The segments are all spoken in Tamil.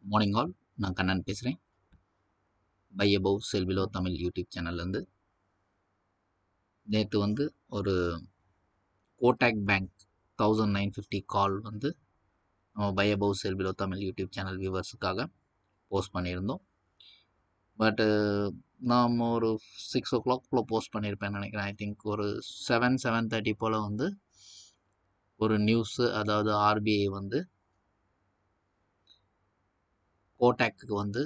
மார்னிங் ஆல் நான் கண்ணன் பேசுகிறேன் buy above sell below Tamil YouTube சேனல்லேருந்து நேற்று வந்து ஒரு Kotak bank thousand nine fifty call வந்து நம்ம buy above sell below Tamil YouTube channel வியூவர்ஸுக்காக போஸ்ட் பண்ணியிருந்தோம் பட்டு நாம் ஒரு சிக்ஸ் ஓ கிளாக் போல் போஸ்ட் பண்ணியிருப்பேன் நினைக்கிறேன் ஐ திங்க் ஒரு செவன் செவன் தேர்ட்டி போல் வந்து ஒரு நியூஸு அதாவது ஆர்பிஐ வந்து கோடாக்கு வந்து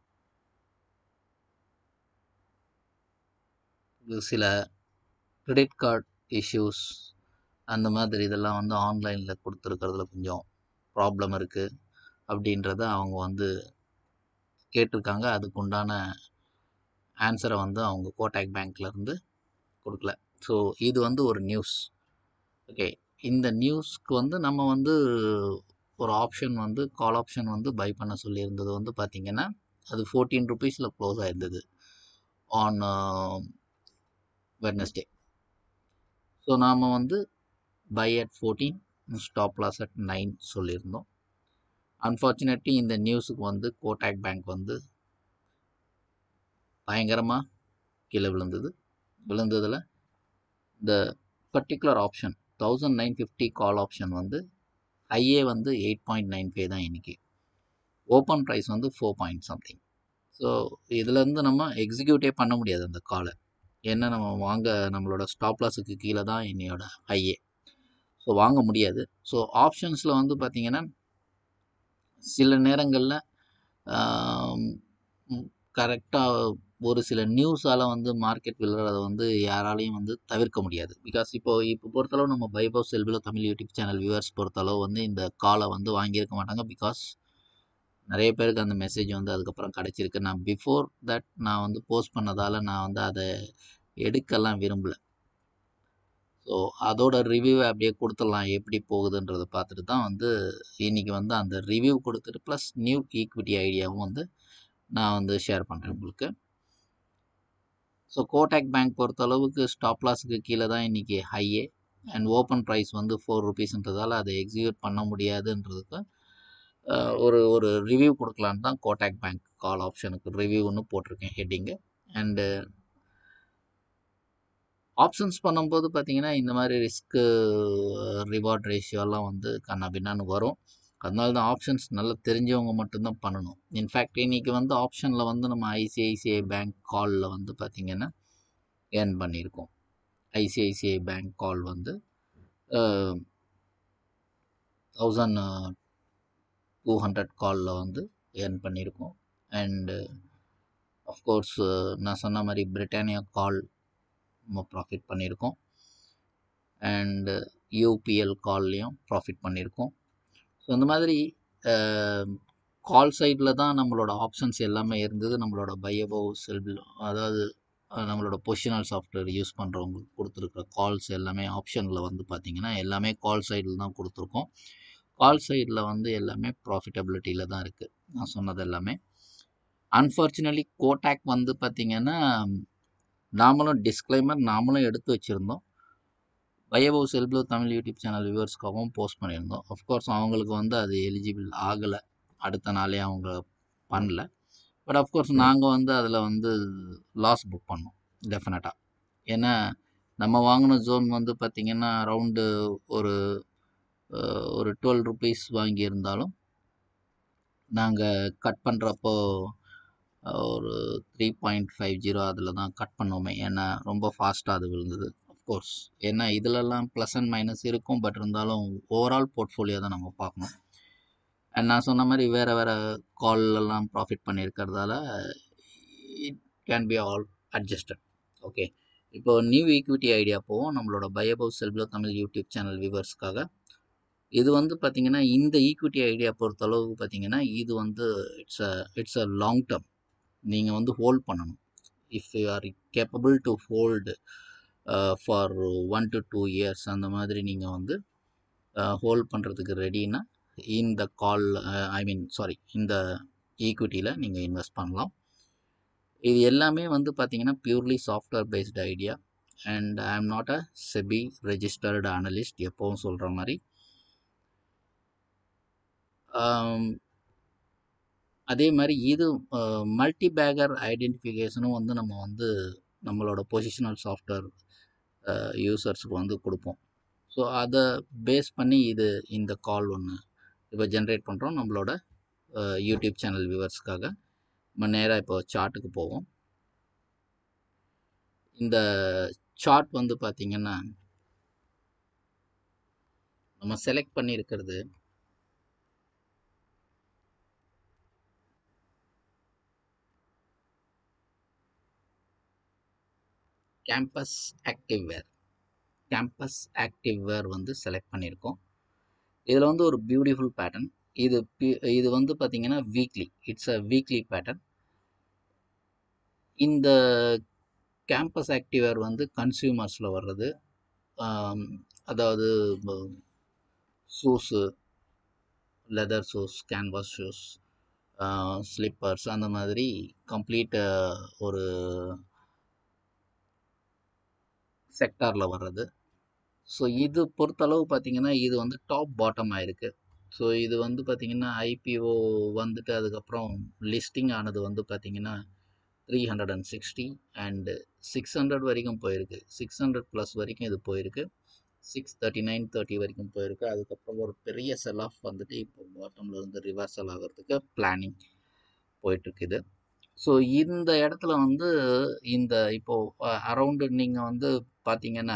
சில கிரெடிட் கார்டு இஷ்யூஸ் அந்த மாதிரி இதெல்லாம் வந்து ஆன்லைனில் கொடுத்துருக்கிறதுல கொஞ்சம் ப்ராப்ளம் இருக்குது அப்படின்றத அவங்க வந்து கேட்டிருக்காங்க அதுக்கு உண்டான ஆன்சரை வந்து அவங்க கோடாக் பேங்க்லேருந்து கொடுக்கல ஸோ இது வந்து ஒரு நியூஸ் ஓகே இந்த நியூஸ்க்கு வந்து நம்ம வந்து ஒரு ஆப்ஷன் வந்து கால் ஆப்ஷன் வந்து பை பண்ண சொல்லியிருந்தது வந்து பார்த்திங்கன்னா அது ஃபோர்டீன் ருபீஸில் க்ளோஸ் ஆயிருந்தது ஆன் வெட்னஸ்டே ஸோ நாம் வந்து buy at fourteen stop loss at nine சொல்லியிருந்தோம் அன்ஃபார்ச்சுனேட்லி இந்த நியூஸுக்கு வந்து கோடாக் பேங்க் வந்து பயங்கரமாக கீழே விழுந்தது விழுந்ததில் இந்த particular option thousand nine fifty call option வந்து ஹையே வந்து எயிட் பாயிண்ட் நைன் ஃபைவ் தான் இன்றைக்கி ஓப்பன் ப்ரைஸ் வந்து ஃபோர் பாயிண்ட் சம்திங் ஸோ இதுலேருந்து நம்ம எக்ஸிக்யூட்டே பண்ண முடியாது அந்த காலை ஏன்னா நம்ம வாங்க நம்மளோட ஸ்டாப் லாஸுக்கு கீழே தான் என்னையோட ஹையே ஸோ வாங்க முடியாது ஸோ ஆப்ஷன்ஸில் வந்து பார்த்திங்கன்னா சில நேரங்களில் கரெக்டாக ஒரு சில நியூஸால் வந்து மார்க்கெட் விழுறதை வந்து யாராலையும் வந்து தவிர்க்க முடியாது பிகாஸ் இப்போ இப்போ பொறுத்தளவு நம்ம buy above sell below Tamil YouTube channel viewers பொறுத்தளவு வந்து இந்த காலை வந்து வாங்கியிருக்க மாட்டாங்க பிகாஸ் நிறைய பேருக்கு அந்த மெசேஜ் வந்து அதுக்கப்புறம் கிடச்சிருக்கு நான் பிஃபோர் தட் நான் வந்து போஸ்ட் பண்ணதால் நான் வந்து அதை எடுக்கலாம் விரும்பலை ஸோ அதோட ரிவ்யூவை அப்படியே கொடுத்துடலாம் எப்படி போகுதுன்றதை பார்த்துட்டு தான் வந்து இன்றைக்கி வந்து அந்த ரிவ்யூ கொடுத்துட்டு ப்ளஸ் நியூ ஈக்விட்டி ஐடியாவும் வந்து நான் வந்து ஷேர் பண்ணுறேன் உங்களுக்கு ஸோ கோடாக் பேங்க் பொறுத்தளவுக்கு ஸ்டாப் லாஸுக்கு கீழே தான் இன்றைக்கி ஹையே அண்ட் ஓப்பன் ப்ரைஸ் வந்து ஃபோர் ருபீஸ்ன்றதால அதை எக்ஸிக்யூட் பண்ண முடியாதுன்றதுக்கு ஒரு ஒரு ரிவ்யூ கொடுக்கலான்னு தான் கோடாக் பேங்க் கால் ஆப்ஷனுக்கு ரிவ்யூன்னு போட்டிருக்கேன் ஹெட்டிங்கு அண்டு ஆப்ஷன்ஸ் பண்ணும்போது பார்த்தீங்கன்னா இந்த மாதிரி ரிஸ்க்கு ரிவார்ட் ரேஷியோலாம் வந்து கண்ணா பின்னான்னு வரும் அதனால தான் ஆப்ஷன்ஸ் நல்லா தெரிஞ்சவங்க மட்டும்தான் பண்ணணும் இன்ஃபேக்ட் இன்றைக்கி வந்து ஆப்ஷனில் வந்து நம்ம ஐசிஐசிஐ பேங்க் காலில் வந்து பார்த்திங்கன்னா ஏர்ன் பண்ணியிருக்கோம் ஐசிஐசிஐ பேங்க் கால் வந்து தௌசண்ட் டூ ஹண்ட்ரட் காலில் வந்து ஏர்ன் பண்ணியிருக்கோம் அண்டு அஃப்கோர்ஸ் நான் சொன்ன மாதிரி பிரிட்டானியா கால் நம்ம ப்ராஃபிட் பண்ணியிருக்கோம் அண்டு யூபிஎல் கால்லையும் ப்ராஃபிட் பண்ணியிருக்கோம் ஸோ இந்த மாதிரி கால் சைடில் தான் நம்மளோட ஆப்ஷன்ஸ் எல்லாமே இருந்தது நம்மளோட பையபோ செல் அதாவது நம்மளோட பொசிஷனல் சாஃப்ட்வேர் யூஸ் பண்ணுறவங்களுக்கு கொடுத்துருக்குற கால்ஸ் எல்லாமே ஆப்ஷனில் வந்து பார்த்திங்கன்னா எல்லாமே கால் சைடில் தான் கொடுத்துருக்கோம் கால் சைடில் வந்து எல்லாமே ப்ராஃபிட்டபிலிட்டியில் தான் இருக்குது நான் சொன்னது எல்லாமே அன்ஃபார்ச்சுனேட்லி கோடாக் வந்து பார்த்திங்கன்னா நாமளும் டிஸ்க்ளைமர் நாமளும் எடுத்து வச்சுருந்தோம் buy above sell below Tamil YouTube channel வியூவர்ஸ்க்காகவும் போஸ்ட் பண்ணியிருந்தோம் அஃப்கோர்ஸ் அவங்களுக்கு வந்து அது எலிஜிபிள் ஆகலை அடுத்த நாளே அவங்க பண்ணல பட் அஃப்கோர்ஸ் நாங்கள் வந்து அதில் வந்து லாஸ் புக் பண்ணோம் டெஃபினட்டாக ஏன்னா நம்ம வாங்கின ஜோன் வந்து பார்த்திங்கன்னா அரவுண்டு ஒரு ஒரு டுவெல் ருபீஸ் வாங்கியிருந்தாலும் நாங்கள் கட் பண்ணுறப்போ ஒரு த்ரீ பாயிண்ட் ஃபைவ் ஜீரோ அதில் தான் கட் பண்ணோமே ஏன்னா ரொம்ப ஃபாஸ்ட்டாக அது விழுந்தது அஃப்கோர்ஸ் ஏன்னா இதிலெல்லாம் ப்ளஸ் அண்ட் மைனஸ் இருக்கும் பட் இருந்தாலும் ஓவரால் போர்ட்ஃபோலியோ தான் நம்ம பார்க்கணும் அண்ட் நான் சொன்ன மாதிரி வேறு வேறு கால்லலாம் ப்ராஃபிட் பண்ணியிருக்கிறதால it can be all adjusted okay இப்போ நியூ ஈக்விட்டி ஐடியா போவோம் நம்மளோட buy above sell below Tamil YouTube channel வியூவர்ஸ்க்காக இது வந்து பார்த்திங்கன்னா இந்த ஈக்விட்டி ஐடியா பொறுத்தளவுக்கு பார்த்திங்கன்னா இது வந்து it's a it's a long term நீங்கள் வந்து ஹோல்ட் பண்ணணும் if you are capable to hold for one to two years அந்த மாதிரி நீங்கள் வந்து ஹோல்ட் பண்ணுறதுக்கு ரெடினா இந்த கால் ஐ மீன் சாரி இந்த ஈக்விட்டியில் நீங்கள் இன்வெஸ்ட் பண்ணலாம் இது எல்லாமே வந்து பார்த்திங்கன்னா purely software based idea and I am not a SEBI registered analyst எப்போவும் சொல்கிற மாதிரி அதே மாதிரி இது மல்டி பேக்கர் ஐடென்டிஃபிகேஷனும் வந்து நம்ம வந்து நம்மளோட பொசிஷனல் சாஃப்ட்வேர் யூசர்ஸுக்கு வந்து கொடுப்போம் ஸோ அதை பேஸ் பண்ணி இது இந்த கால் ஒன்று இப்போ ஜென்ரேட் பண்ணுறோம் நம்மளோட யூடியூப் சேனல் வியூவர்ஸ்க்காக நம்ம நேராக இப்போ சார்ட்டுக்கு போவோம் இந்த சார்ட் வந்து பார்த்திங்கன்னா நம்ம செலக்ட் பண்ணியிருக்கிறது கேம்பஸ் ஆக்டிவ்வேர் கேம்பஸ் ஆக்டிவ்வேர் வந்து செலக்ட் பண்ணியிருக்கோம் இதில் வந்து ஒரு பியூட்டிஃபுல் பேட்டர்ன் இது இது வந்து பார்த்திங்கன்னா weekly it's a weekly pattern இந்த கேம்பஸ் ஆக்டிவேர் வந்து கன்சியூமர்ஸில் வர்றது அதாவது shoes leather shoes canvas shoes slippers அந்த மாதிரி கம்ப்ளீட் ஒரு செக்டாரில் வர்றது ஸோ இது பொறுத்தளவு பார்த்திங்கன்னா இது வந்து டாப் பாட்டம் ஆயிருக்கு ஸோ இது வந்து பார்த்திங்கன்னா ஐபிஓ வந்துட்டு அதுக்கப்புறம் லிஸ்டிங் ஆனது வந்து பார்த்திங்கன்னா three hundred and sixty and six hundred வரைக்கும் போயிருக்கு சிக்ஸ் ஹண்ட்ரட் ப்ளஸ் வரைக்கும் இது போயிருக்கு சிக்ஸ் தேர்ட்டி நைன் தேர்ட்டி வரைக்கும் போயிருக்கு அதுக்கப்புறம் ஒரு பெரிய செல் ஆஃப் வந்துட்டு இப்போ பாட்டமில் இருந்து ரிவர்சல் ஆகிறதுக்கு பிளானிங் போயிட்டுருக்குது ஸோ இந்த இடத்துல வந்து இந்த இப்போது அரவுண்டு நீங்கள் வந்து பார்த்தீங்கன்னா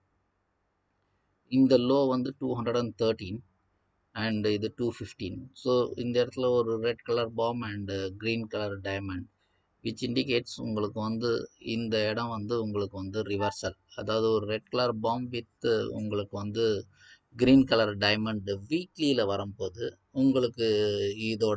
இந்த லோ வந்து two hundred and thirteen and இது டூ ஃபிஃப்டீன் ஸோ இந்த இடத்துல ஒரு red colour bomb and green colour diamond which indicates உங்களுக்கு வந்து இந்த இடம் வந்து உங்களுக்கு வந்து ரிவர்சல் அதாவது ஒரு ரெட் கலர் பாம் வித் உங்களுக்கு வந்து க்ரீன் கலர் டைமண்ட் வீக்லியில் வரும்போது உங்களுக்கு இதோட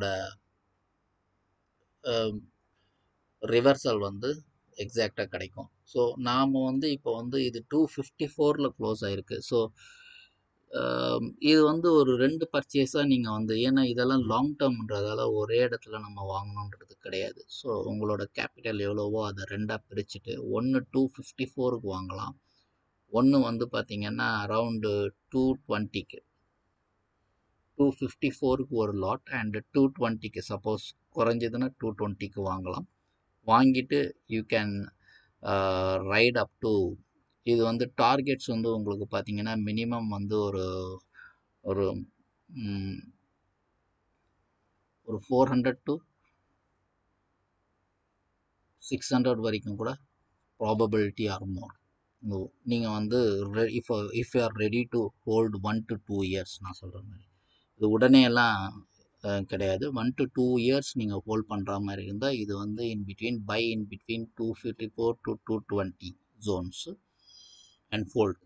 ரிவர்சல் வந்து எக்ஸாக்டாக கிடைக்கும் ஸோ நாம் வந்து இப்போ வந்து இது டூ ஃபிஃப்டி ஃபோரில் க்ளோஸ் ஆகிருக்கு ஸோ இது வந்து ஒரு ரெண்டு பர்ச்சேஸாக நீங்கள் வந்து ஏன்னா இதெல்லாம் லாங் டேர்ம்ன்றதால ஒரே இடத்துல நம்ம வாங்கணுன்றது கிடையாது ஸோ உங்களோட கேபிட்டல் எவ்வளவோ அதை ரெண்டாக பிரிச்சுட்டு ஒன்று டூ ஃபிஃப்டி ஃபோருக்கு வாங்கலாம் ஒன்று வந்து பார்த்திங்கன்னா அரவுண்டு டூ டுவெண்ட்டிக்கு டூ ஃபிஃப்டி ஃபோருக்கு ஒரு லாட் அண்டு டூ டுவெண்ட்டிக்கு சப்போஸ் குறைஞ்சதுன்னா டூ டுவெண்ட்டிக்கு வாங்கலாம் வாங்கிட்டு you can ride up to இது வந்து டார்கெட்ஸ் வந்து உங்களுக்கு பார்த்தீங்கன்னா மினிமம் வந்து ஒரு ஒரு ஒரு four hundred to six hundred வரைக்கும் கூட ப்ராபபிலிட்டி ஆர் மோர் நீங்கள் வந்து if if you are ready to hold one to two years நான் சொல்கிற மாதிரி இது உடனே எல்லாம் கிடையாது ஒன் டு டூ இயர்ஸ் நீங்கள் ஹோல்ட் பண்ணுற மாதிரி இருந்தால் இது வந்து in between buy in between two fifty four to two twenty zones and fold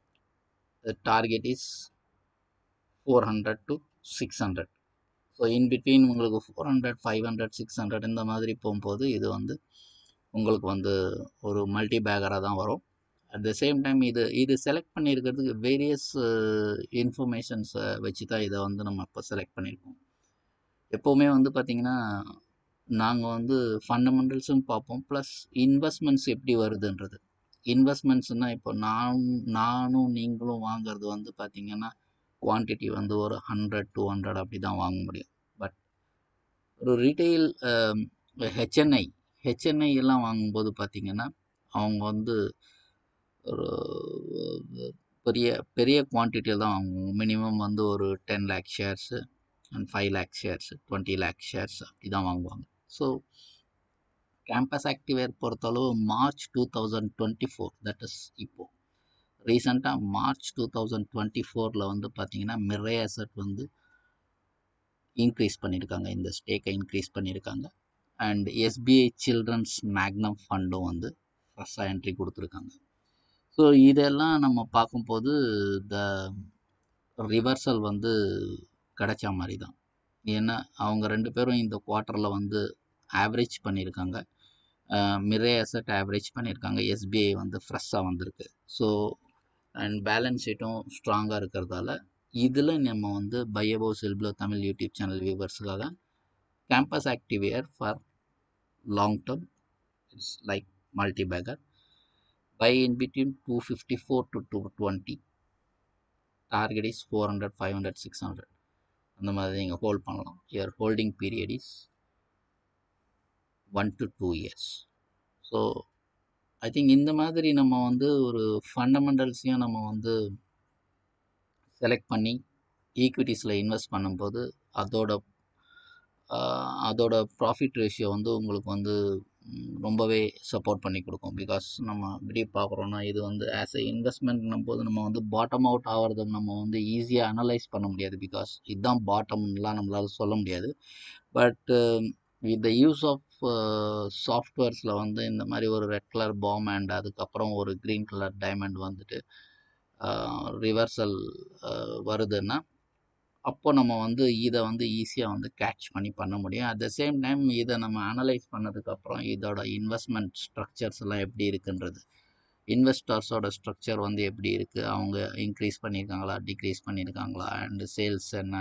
the target is four hundred to six hundred so in between உங்களுக்கு four hundred five hundred six hundred இந்த மாதிரி போகும்போது இது வந்து உங்களுக்கு வந்து ஒரு மல்டி பேக்கராக தான் வரும் அட் த சேம் டைம் இது இது செலக்ட் பண்ணியிருக்கிறதுக்கு வேரியஸ் இன்ஃபர்மேஷன்ஸை வச்சு தான் இதை வந்து நம்ம இப்போ செலக்ட் பண்ணியிருக்கோம் எப்போவுமே வந்து பார்த்திங்கன்னா நாங்கள் வந்து ஃபண்டமெண்டல்ஸும் பார்ப்போம் ப்ளஸ் இன்வெஸ்ட்மெண்ட்ஸ் எப்படி வருதுன்றது இன்வெஸ்ட்மெண்ட்ஸ்னால் இப்போ நான் நானும் நீங்களும் வாங்குறது வந்து பார்த்திங்கன்னா குவான்டிட்டி வந்து ஒரு ஹண்ட்ரட் டூ ஹண்ட்ரட் அப்படி தான் வாங்க முடியும் பட் ஒரு ரீட்டெயில் ஹெச்என்ஐ ஹெச்என்ஐ எல்லாம் வாங்கும்போது பார்த்திங்கன்னா அவங்க வந்து ஒரு பெரிய பெரிய குவான்டிட்டியில் தான் வாங்குவோம் மினிமம் வந்து ஒரு ten lakh shares and five lakh shares twenty lakh shares அப்படி தான் வாங்குவாங்க ஸோ கேம்பஸ் ஆக்டிவேர் பொறுத்தளவு March two thousand twenty four that is இப்போது ரீசெண்டாக மார்ச் டூ தௌசண்ட் டுவெண்ட்டி ஃபோரில் வந்து பார்த்திங்கன்னா மிரே அசட் வந்து இன்க்ரீஸ் பண்ணியிருக்காங்க இந்த ஸ்டேக்கை இன்க்ரீஸ் பண்ணியிருக்காங்க அண்ட் எஸ்பிஐ சில்ட்ரன்ஸ் மேக்னம் ஃபண்டும் வந்து ஃபஸ்ட்டாக என்ட்ரி கொடுத்துருக்காங்க ஸோ இதெல்லாம் நம்ம பார்க்கும்போது த ரிவர்சல் வந்து கிடைச்ச மாதிரி தான் ஏன்னா அவங்க ரெண்டு பேரும் இந்த குவார்ட்டரில் வந்து ஆவரேஜ் பண்ணியிருக்காங்க மிரே அசட் ஆவரேஜ் பண்ணியிருக்காங்க எஸ்பிஐ வந்து ஃப்ரெஷ்ஷாக வந்திருக்கு ஸோ அண்ட் பேலன்ஸ் ஷீட்டும் ஸ்ட்ராங்காக இருக்கிறதால இதில் நம்ம வந்து buy above sell below Tamil YouTube channel வியூவர்ஸுக்காக Campus activewear for long term it's like multi bagger buy in between two fifty four to two twenty target is four hundred five hundred six hundred அந்த மாதிரி நீங்கள் ஹோல்ட் பண்ணலாம் your holding period is one to two years so I think இந்த மாதிரி நம்ம வந்து ஒரு ஃபண்டமெண்டல்ஸையும் நம்ம வந்து செலக்ட் பண்ணி ஈக்விட்டிஸில் இன்வெஸ்ட் பண்ணும்போது அதோட ஆஹ், அதோட ப்ராஃபிட் ரேஷியோ வந்து உங்களுக்கு வந்து ம், ரொம்பவே சப்போர்ட் பண்ணி கொடுக்கும் பிகாஸ் நம்ம இப்படி பார்க்குறோன்னா இது வந்து ஆஸ் எ இன்வெஸ்ட்மெண்ட்னும் போது நம்ம வந்து பாட்டம் அவுட் ஆகிறத நம்ம வந்து ஈஸியாக அனலைஸ் பண்ண முடியாது பிகாஸ் இதுதான் பாட்டம்லாம் நம்மளால சொல்ல முடியாது but with the use of சாஃப்ட்வேர்ஸில் வந்து இந்த மாதிரி ஒரு ரெட் கலர் பாம் அண்ட் அதுக்கப்புறம் ஒரு க்ரீன் கலர் டைமண்ட் வந்துட்டு ரிவர்சல் வருதுன்னா அப்போ நம்ம வந்து இதை வந்து ஈஸியாக வந்து கேட்ச் பண்ணி பண்ண முடியும் அட் த சேம் டைம் இதை நம்ம அனலைஸ் பண்ணதுக்கப்புறம் இதோட இன்வெஸ்ட்மெண்ட் ஸ்ட்ரக்சர்ஸ் எல்லாம் எப்படி இருக்குன்றது இன்வெஸ்டர்ஸோட ஸ்ட்ரக்சர் வந்து எப்படி இருக்குது அவங்க இன்க்ரீஸ் பண்ணியிருக்காங்களா டிக்ரீஸ் பண்ணியிருக்காங்களா அண்டு சேல்ஸ் என்ன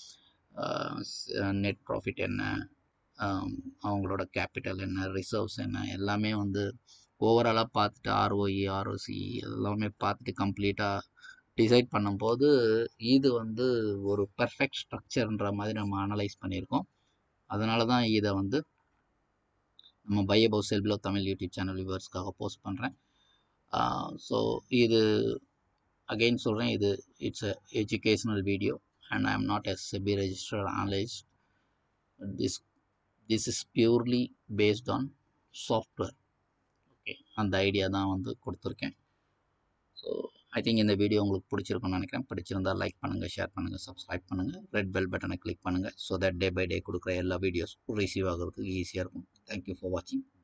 நெட் ப்ராஃபிட் என்ன ஆம், அவங்களோட கேபிட்டல் என்ன ரிசர்வ்ஸ் என்ன எல்லாமே வந்து ஓவராலாக பார்த்துட்டு ஆர்ஓஇ ஆர்ஓசி எல்லாமே பார்த்துட்டு கம்ப்ளீட்டாக டிசைட் பண்ணும்போது இது வந்து ஒரு பெர்ஃபெக்ட் ஸ்ட்ரக்சர்ன்ற மாதிரி நம்ம அனலைஸ் பண்ணியிருக்கோம் அதனால தான் இதை வந்து நம்ம buy above sell below Tamil YouTube channel வியூவர்ஸ்க்காக போஸ்ட் பண்ணுறேன் ஸோ இது அகெயின் சொல்கிறேன் இது it's a educational video and I am not a SEBI registered analyst this this is purely based on software okay அந்த ஐடியா தான் வந்து கொடுத்துருக்கேன் ஸோ ஐ திங்க் இந்த வீடியோ உங்களுக்கு பிடிச்சிருக்கும்னு நினைக்கிறேன் பிடிச்சிருந்தா லைக் பண்ணுங்கள் ஷேர் பண்ணுங்கள் சப்ஸ்கிரைப் பண்ணுங்கள் ரெட் பெல் பட்டனை கிளிக் பண்ணுங்கள் so that day by day கொடுக்குற எல்லா வீடியோஸ் ரிசீவ் ஆகிறதுக்கு ஈஸியாக இருக்கும் தேங்க்யூ ஃபார் வாட்சிங்